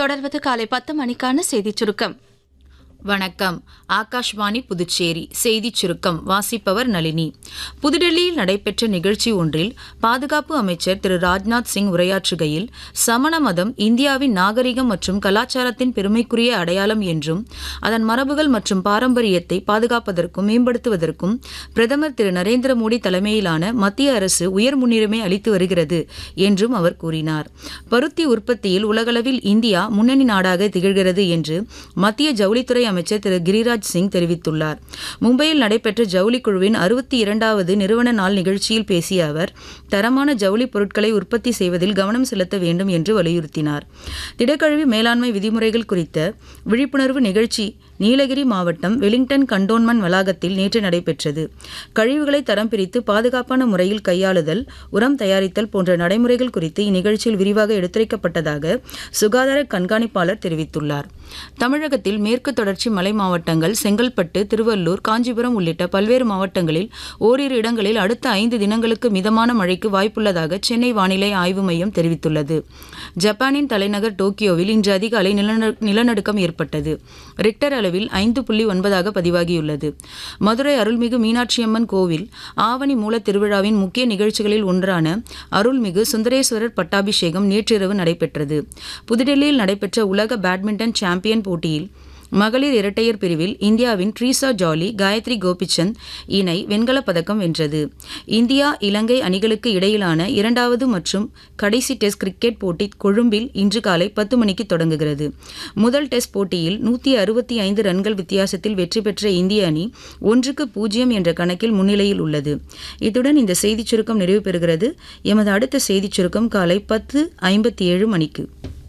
தொடர்வது காலை பத்து மணிக்கான செய்திச் சுருக்கம் வணக்கம் ஆகாஷ்வாணி புதுச்சேரி செய்திச் சுருக்கம் வாசிப்பவர் நளினி புதுடெல்லியில் நடைபெற்ற நிகழ்ச்சி ஒன்றில் பாதுகாப்பு அமைச்சர் திரு ராஜ்நாத் சிங் உரையாற்றுகையில் சமண மதம் இந்தியாவின் நாகரிகம் மற்றும் கலாச்சாரத்தின் பெருமைக்குரிய அடையாளம் என்றும் அதன் மரபுகள் மற்றும் பாரம்பரியத்தை பாதுகாப்பதற்கும் மேம்படுத்துவதற்கும் பிரதமர் திரு நரேந்திர மோடி தலைமையிலான மத்திய அரசு உயர் முன்னுரிமை அளித்து வருகிறது என்றும் அவர் கூறினார் பருத்தி உற்பத்தியில் உலகளவில் இந்தியா முன்னணி நாடாக திகழ்கிறது என்று மத்திய ஜவுளித்துறை அமைச்சர் திரு கிரிராஜ் சிங் தெரிவித்துள்ளார் மும்பையில் நடைபெற்ற ஜவுளி குழுவின் அறுபத்தி இரண்டாவது நிறுவன நாள் நிகழ்ச்சியில் பேசிய அவர் தரமான ஜவுளி பொருட்களை உற்பத்தி செய்வதில் கவனம் செலுத்த வேண்டும் என்று வலியுறுத்தினார் திடக்கழிவு மேலாண்மை விதிமுறைகள் குறித்த விழிப்புணர்வு நிகழ்ச்சி நீலகிரி மாவட்டம் வெலிங்டன் கண்டோன்மெண்ட் வளாகத்தில் நேற்று நடைபெற்றது கழிவுகளை தரம் பிரித்து பாதுகாப்பான முறையில் கையாளுதல் உரம் தயாரித்தல் போன்ற நடைமுறைகள் குறித்து இந்நிகழ்ச்சியில் விரிவாக எடுத்துரைக்கப்பட்டதாக சுகாதார கண்காணிப்பாளர் தெரிவித்துள்ளார் தமிழகத்தில் மேற்கு தொடர்ச்சி மலை மாவட்டங்கள் செங்கல்பட்டு திருவள்ளூர் காஞ்சிபுரம் உள்ளிட்ட பல்வேறு மாவட்டங்களில் ஓரிரு இடங்களில் அடுத்த ஐந்து தினங்களுக்கு மிதமான மழைக்கு வாய்ப்புள்ளதாக சென்னை வானிலை ஆய்வு மையம் தெரிவித்துள்ளது ஜப்பானின் தலைநகர் டோக்கியோவில் இன்று அதிகாலை நிலநடு- நிலநடுக்கம் ஏற்பட்டது ரிக்டர் அளவில் ஐந்து புள்ளி ஒன்பதாக பதிவாகியுள்ளது மதுரை அருள்மிகு மீனாட்சியம்மன் கோவில் ஆவணி மூல திருவிழாவின் முக்கிய நிகழ்ச்சிகளில் ஒன்றான அருள்மிகு சுந்தரேஸ்வரர் பட்டாபிஷேகம் நேற்றிரவு நடைபெற்றது புதுடெல்லியில் நடைபெற்ற உலக பேட்மிண்டன் சாம்பியன் போட்டியில் மகளிர் இரட்டையர் பிரிவில் இந்தியாவின் ட்ரீசா ஜாலி காயத்ரி கோபிச்சந்த் இணை வெண்கலப் பதக்கம் வென்றது இந்தியா இலங்கை அணிகளுக்கு இடையிலான இரண்டாவது மற்றும் கடைசி டெஸ்ட் கிரிக்கெட் போட்டி கொழும்பில் இன்று காலை பத்து மணிக்கு தொடங்குகிறது முதல் டெஸ்ட் போட்டியில் நூற்றி அறுபத்தி ஐந்து ரன்கள் வித்தியாசத்தில் வெற்றி பெற்ற இந்திய அணி ஒன்றுக்கு பூஜ்ஜியம் என்ற கணக்கில் முன்னிலையில் உள்ளது இத்துடன் இந்த செய்திச் சுருக்கம் நிறைவு பெறுகிறது எமது அடுத்த செய்திச் சுருக்கம் காலை பத்து ஐம்பத்தி ஏழு மணிக்கு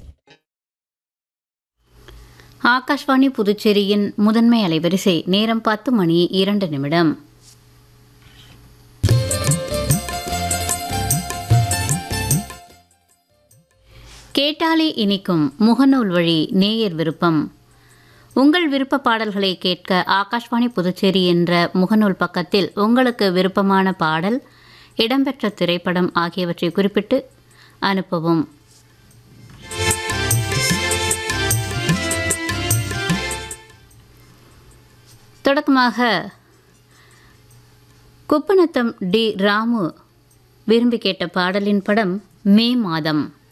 ஆகாஷ்வாணி புதுச்சேரியின் முதன்மை அலைவரிசை நேரம் பத்து மணி இரண்டு நிமிடம் கேட்டாலே இனிக்கும் முகநூல் வழி நேயர் விருப்பம் உங்கள் விருப்ப பாடல்களை கேட்க ஆகாஷ்வாணி புதுச்சேரி என்ற முகநூல் பக்கத்தில் உங்களுக்கு விருப்பமான பாடல் இடம்பெற்ற திரைப்படம் ஆகியவற்றை குறிப்பிட்டு அனுப்பவும் தொடக்கமாக குப்பநத்தம் டி ராமு விரும்பி கேட்ட பாடலின் படம் மே மாதம்